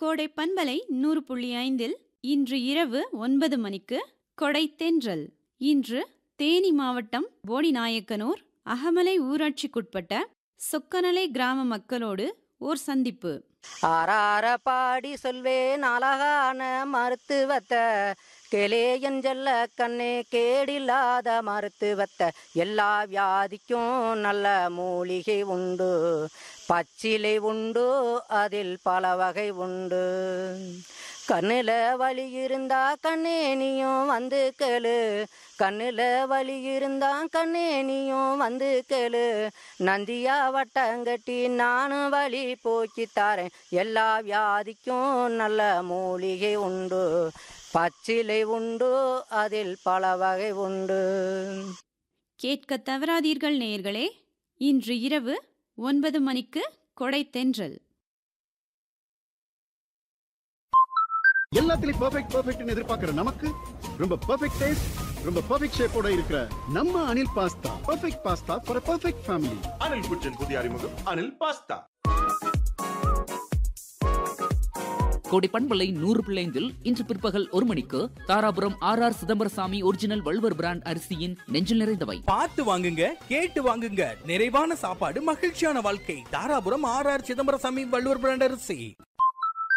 கோடை பண்பலை நூறு புள்ளி ஐந்தில் இன்று இரவு ஒன்பது மணிக்கு கொடை தென்றல் இன்று தேனி மாவட்டம் போடிநாயக்கனூர் அகமலை ஊராட்சிக்குட்பட்ட சொக்கநலை கிராம மக்களோடு ஓர் சந்திப்பு ஆறார பாடி சொல்வேன் அழகான மருத்துவத்தை கேளே என் செல்ல கண்ணே கேடில்லாத மருத்துவத்தை எல்லா வியாதிக்கும் நல்ல மூலிகை உண்டு பச்சிலை உண்டு அதில் பல வகை உண்டு கண்ணுல வலி இருந்தா கண்ணே நீயும் வந்து கேளு கண்ணுல வலி இருந்தா கண்ணே நீயும் வந்து கேளு நந்தியா வட்டங்கட்டி நானும் வலி போக்கி தாரேன் எல்லா வியாதிக்கும் நல்ல மூலிகை உண்டு பச்சிலை உண்டு அதில் பல வகை உண்டு கேட்க தவறாதீர்கள் நேயர்களே இன்று இரவு ஒன்பது மணிக்கு கொடை தென்றல் எல்லாத்துலயும் பெர்ஃபெக்ட் பெர்ஃபெக்ட்னு எதிர்பார்க்கிற நமக்கு ரொம்ப பெர்ஃபெக்ட் டேஸ்ட் ரொம்ப பெர்ஃபெக்ட் ஷேப்போட இருக்கிற நம்ம Anil pasta perfect pasta for perfect family Anil kitchen புதிய அறிமுகம் அனில் பாஸ்தா கோடை பண்பலை நூறு பிள்ளைந்தில் இன்று பிற்பகல் ஒரு மணிக்கு Dharapuram R R Chidambarasamy original Valluvar brand அரிசியின் நெஞ்சில் நிறைந்தவை பார்த்து வாங்குங்க கேட்டு வாங்குங்க நிறைவான சாப்பாடு மகிழ்ச்சியான வாழ்க்கை Dharapuram R R Chidambarasamy Valluvar brand அரிசி